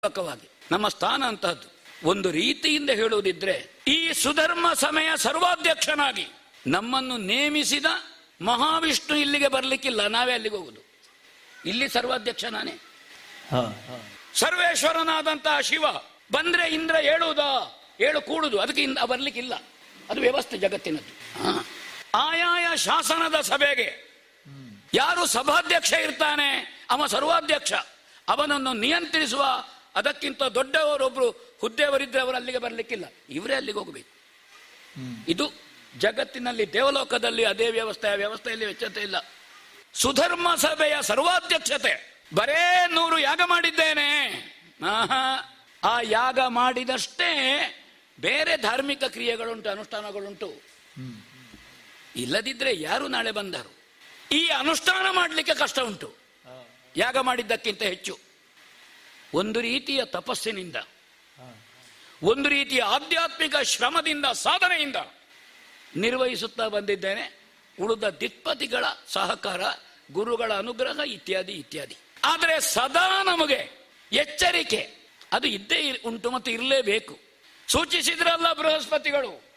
ಪೂರ್ವಕವಾಗಿ ನಮ್ಮ ಸ್ಥಾನ ಅಂತಹದ್ದು ಒಂದು ರೀತಿಯಿಂದ ಹೇಳುವುದಿದ್ರೆ ಈ ಸುಧರ್ಮ ಸಮಯ ಸರ್ವಾಧ್ಯಕ್ಷನಾಗಿ ನಮ್ಮನ್ನು ನೇಮಿಸಿದ ಮಹಾವಿಷ್ಣು ಇಲ್ಲಿಗೆ ಬರ್ಲಿಕ್ಕಿಲ್ಲ ನಾವೇ ಅಲ್ಲಿಗೆ ಹೋಗುದು ಇಲ್ಲಿ ಸರ್ವಾಧ್ಯಕ್ಷ ನಾನೇ ಹಾ ಹಾ ಸರ್ವೇಶ್ವರನಾದಂತಹ ಶಿವ ಬಂದ್ರೆ ಇಂದ್ರ ಹೇಳುವುದಾ ಹೇಳು ಕೂಡುದು ಅದಕ್ಕೆ ಇಂದ ಬರ್ಲಿಕ್ಕಿಲ್ಲ ಅದು ವ್ಯವಸ್ಥೆ ಜಗತ್ತಿನದ್ದು ಹಾ. ಆಯಾಯ ಶಾಸನದ ಸಭೆಗೆ ಯಾರು ಸಭಾಧ್ಯಕ್ಷ ಇರ್ತಾನೆ ಅವ ಸರ್ವಾಧ್ಯಕ್ಷ ಅವನನ್ನು ನಿಯಂತ್ರಿಸುವ ಅದಕ್ಕಿಂತ ದೊಡ್ಡವರೊಬ್ರು ಹುದ್ದೆಯವರಿದ್ರೆ ಅವರು ಅಲ್ಲಿಗೆ ಬರ್ಲಿಕ್ಕಿಲ್ಲ ಇವರೇ ಅಲ್ಲಿಗೆ ಹೋಗಬೇಕು ಇದು ಜಗತ್ತಿನಲ್ಲಿ ದೇವಲೋಕದಲ್ಲಿ ಅದೇ ವ್ಯವಸ್ಥೆ ಆ ವ್ಯವಸ್ಥೆಯಲ್ಲಿ ವ್ಯತ್ಯತೆ ಇಲ್ಲ ಸುಧರ್ಮ ಸಭೆಯ ಸರ್ವಾಧ್ಯಕ್ಷತೆ ಬರೇ ನೂರು ಯಾಗ ಮಾಡಿದ್ದೇನೆ ಆಹಾ, ಆ ಯಾಗ ಮಾಡಿದಷ್ಟೇ ಬೇರೆ ಧಾರ್ಮಿಕ ಕ್ರಿಯೆಗಳುಂಟು ಅನುಷ್ಠಾನಗಳುಂಟು ಇಲ್ಲದಿದ್ರೆ ಯಾರು ನಾಳೆ ಬಂದರು ಈ ಅನುಷ್ಠಾನ ಮಾಡಲಿಕ್ಕೆ ಕಷ್ಟ ಉಂಟು ಯಾಗ ಮಾಡಿದ್ದಕ್ಕಿಂತ ಹೆಚ್ಚು ಒಂದು ರೀತಿಯ ತಪಸ್ಸಿನಿಂದ ಒಂದು ರೀತಿಯ ಆಧ್ಯಾತ್ಮಿಕ ಶ್ರಮದಿಂದ ಸಾಧನೆಯಿಂದ ನಿರ್ವಹಿಸುತ್ತಾ ಬಂದಿದ್ದೇನೆ ಉಳಿದ ದಿಕ್ಪತಿಗಳ ಸಹಕಾರ ಗುರುಗಳ ಅನುಗ್ರಹ ಇತ್ಯಾದಿ ಇತ್ಯಾದಿ ಆದರೆ ಸದಾ ನಮಗೆ ಎಚ್ಚರಿಕೆ ಅದು ಇದ್ದೇ ಇರ್- ಉಂಟು ಮತ್ತು ಇರಲೇಬೇಕು ಸೂಚಿಸಿದ್ರಲ್ಲ ಬೃಹಸ್ಪತಿಗಳು